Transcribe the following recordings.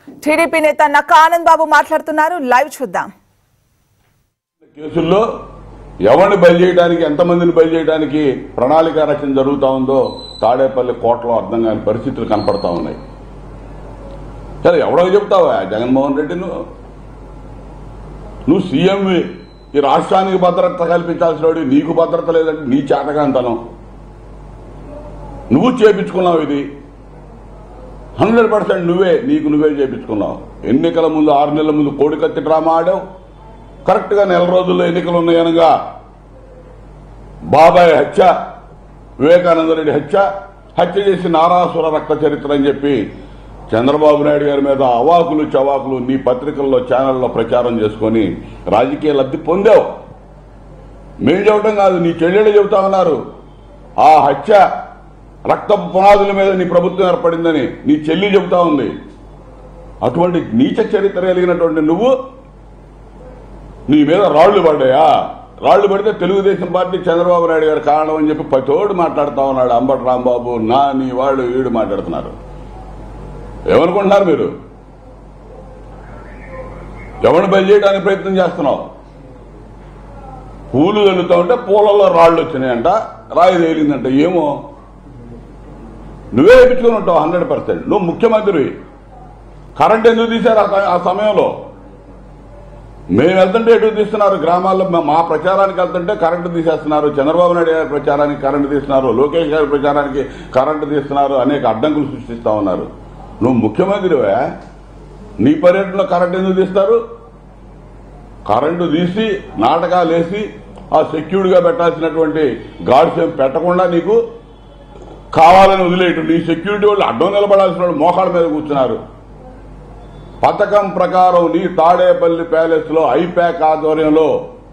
TDP నేత నక్క ఆనంద్ బాబు మాట్లాడుతున్నారు లైవ్ చూద్దాం కేసుల్లో ఎవరిని బయలు చేయడానికి ఎంతమందిని బయలు చేయడానికి ప్రణాళిక రచన జరుగుతూ ఉందో తాడేపల్లి కోటలో అర్థం కాని పరిస్థితులు కనపడతా ఉన్నాయి సరే ఎవడో చెప్తావా జగన్మోహన్ రెడ్డి నువ్వు నువ్వు సీఎం ఈ రాష్ట్రానికి భద్రత కల్పించాల్సిన వాడు నీకు భద్రత లేదంటే నీ చేతకాంతనం నువ్వు చేపించుకున్నావు ఇది హండ్రెడ్ పర్సెంట్ నువ్వే నీకు నువ్వే చేపించుకున్నావు ఎన్నికల ముందు ఆరు నెలల ముందు కోడికత్తి డ్రామా ఆడావు కరెక్ట్గా నెల రోజుల్లో ఎన్నికలు ఉన్నాయనగా బాబాయ్ హత్య వివేకానంద రెడ్డి హత్య హత్య చేసి నారాసుర రక్త చరిత్ర అని చెప్పి చంద్రబాబు నాయుడు గారి మీద అవాకులు చవాకులు నీ పత్రికల్లో ఛానల్లో ప్రచారం చేసుకొని రాజకీయ లబ్ధి పొందావు మేము చెప్పడం కాదు నీ చెల్లెళ్ళు చెబుతా ఉన్నారు ఆ హత్య రక్త పునాదుల మీద నీ ప్రభుత్వం ఏర్పడిందని నీ చెల్లి చెబుతా ఉంది అటువంటి నీచ చరిత్ర కలిగినటువంటి నువ్వు నీ మీద రాళ్లు పడ్డాయా రాళ్లు పడితే తెలుగుదేశం పార్టీ చంద్రబాబు నాయుడు గారు కారణం అని చెప్పి పతోడు మాట్లాడుతా ఉన్నాడు అంబటి రాంబాబు నా నీ వాళ్ళు వీడు మాట్లాడుతున్నారు ఏమనుకుంటున్నారు మీరు ఎవరిని బలి చేయడానికి ప్రయత్నం చేస్తున్నావు పూలు వెళ్తా ఉంటే పూలలో రాళ్ళు వచ్చినాయంట రాయి తేలిందంట ఏమో నువ్వే వేయించుకుని ఉంటావు హండ్రెడ్ పర్సెంట్ నువ్వు ముఖ్యమంత్రి కరెంట్ ఎందుకు తీశారు ఆ స- ఆ సమయంలో మేము వెళ్తుంటే ఎటు తీస్తున్నారు గ్రామాల్లో మా- మా ప్రచారానికి వెళ్తుంటే కరెంటు తీసేస్తున్నారు చంద్రబాబు నాయుడు గారి ప్రచారానికి కరెంటు తీస్తున్నారు లోకేష్ గారి ప్రచారానికి కరెంటు తీస్తున్నారు అనేక అడ్డంకులు సృష్టిస్తా ఉన్నారు నువ్వు ముఖ్యమంత్రివే నీ పర్యటనలో కరెంటు ఎందుకు తీస్తారు కరెంటు తీసి నాటకాలు వేసి ఆ సెక్యూర్డ్గా పెట్టాల్సినటువంటి గాడ్స్ ఏం పెట్టకుండా నీకు కావాలని వదిలేయటం నీ సెక్యూరిటీ వాళ్ళు అడ్డం నిలబడాల్సిన వాళ్ళు మోకాళ్ళ మీద కూర్చున్నారు పథకం ప్రకారం నీ తాడేపల్లి ప్యాలెస్ లో ఐప్యాక్ ఆధ్వర్యంలో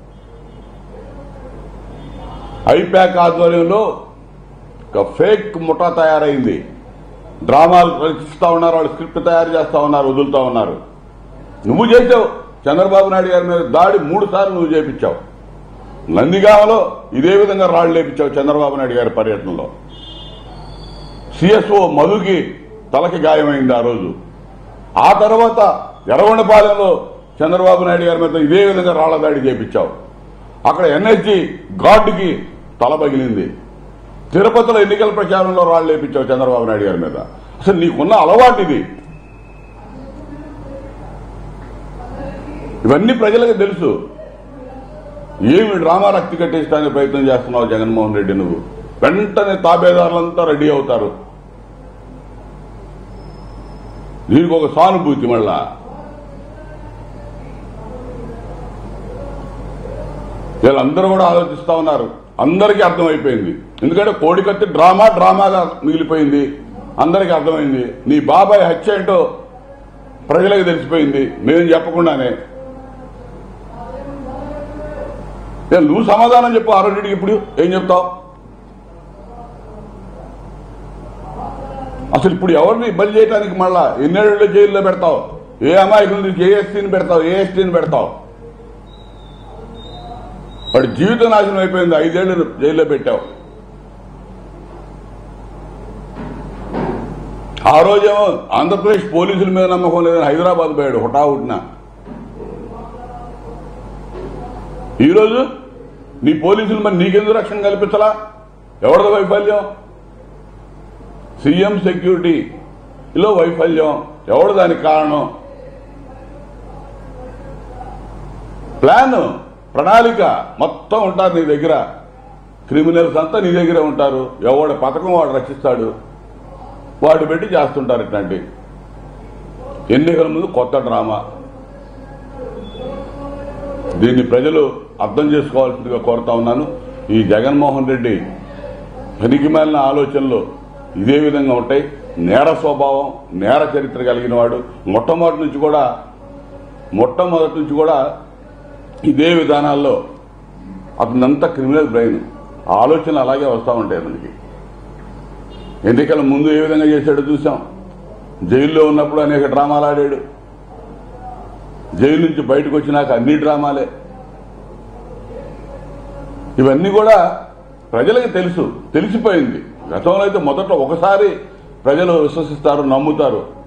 ఐప్యాక్ ఆధ్వర్యంలో ఒక ఫేక్ ముఠా తయారైంది డ్రామాలు రచిస్తా ఉన్నారు వాళ్ళు స్క్రిప్ట్ తయారు చేస్తా ఉన్నారు వదులుతా ఉన్నారు నువ్వు చేసావు చంద్రబాబు నాయుడు గారి మీద దాడి మూడు సార్లు నువ్వు చేపించావు నందిగామలో ఇదే విధంగా రాళ్లు లేపించావు చంద్రబాబు నాయుడు గారి పర్యటనలో సిఎస్ఓ మధుకి తలకి గాయమైంది ఆ రోజు ఆ తర్వాత ఎర్రగొండపాలెంలో చంద్రబాబు నాయుడు గారి మీద ఇదే విధంగా రాళ్ల దాడి చేపించావు అక్కడ ఎన్ఎస్జి గార్డుకి తల పగిలింది తిరుపతిలో ఎన్నికల ప్రచారంలో రాళ్ళు లేపించావు చంద్రబాబు నాయుడు గారి మీద అసలు నీకున్న అలవాటు ఇది ఇవన్నీ ప్రజలకు తెలుసు ఏమి డ్రామా రక్తి కట్టించడానికి ప్రయత్నం చేస్తున్నావు జగన్మోహన్ రెడ్డి నువ్వు వెంటనే తాబేదారులంతా రెడీ అవుతారు దీనికి ఒక సానుభూతి మళ్ళా వీళ్ళందరూ కూడా ఆలోచిస్తా ఉన్నారు అందరికీ అర్థమైపోయింది ఎందుకంటే కోడికత్తి డ్రామా డ్రామాగా మిగిలిపోయింది అందరికీ అర్థమైంది నీ బాబాయ్ హత్య ఏంటో ప్రజలకు తెలిసిపోయింది మేము చెప్పకుండానే ఏ, నువ్వు సమాధానం చెప్పు ఆ రెండింటికి ఇప్పుడు ఏం చెప్తావు అసలు ఇప్పుడు ఎవరిని బలి చేయడానికి మళ్ళా ఎన్నేళ్ళు జైల్లో పెడతావు ఏ అమాయకుల్ని ఏఎస్టీని పెడతావు ఏఎస్టీని పెడతావు వాడి జీవిత నాశనం అయిపోయింది ఐదేళ్లు జైల్లో పెట్టావు ఆ రోజేమో ఆంధ్రప్రదేశ్ పోలీసుల మీద నమ్మకం లేదని హైదరాబాద్ పోయాడు హుటాహుటిన ఈరోజు నీ పోలీసులు మరి నీకెందుకు రక్షణ కల్పించలా ఎవరిది వైఫల్యం సీఎం సెక్యూరిటీలో వైఫల్యం ఎవడు దానికి కారణం ప్లాన్ ప్రణాళిక మొత్తం ఉంటారు నీ దగ్గర క్రిమినల్స్ అంతా నీ దగ్గరే ఉంటారు ఎవడ పథకం వాడు రక్షిస్తాడు వాడు పెట్టి చేస్తుంటారు ఇట్లాంటి ఎన్నికల ముందు కొత్త డ్రామా దీన్ని ప్రజలు అర్థం చేసుకోవాల్సిందిగా కోరుతా ఉన్నాను ఈ జగన్మోహన్ రెడ్డి పనికిమాలిన ఆలోచనలు ఇదే విధంగా ఉంటాయి నేర స్వభావం నేర చరిత్ర కలిగిన వాడు మొట్టమొదటి నుంచి కూడా మొట్టమొదటి నుంచి కూడా ఇదే విధానాల్లో అతనంతా క్రిమినల్ బ్రెయిన్ ఆ ఆలోచనలు అలాగే వస్తూ ఉంటాయి అతనికి ఎన్నికల ముందు ఏ విధంగా చేశాడో చూసాం జైల్లో ఉన్నప్పుడు అనేక డ్రామాలు ఆడాడు జైలు నుంచి బయటకు వచ్చినాక అన్ని డ్రామాలే ఇవన్నీ కూడా ప్రజలకు తెలుసు తెలిసిపోయింది గతంలో అయితే మొదట ఒకసారి ప్రజలు విశ్వసిస్తారు నమ్ముతారు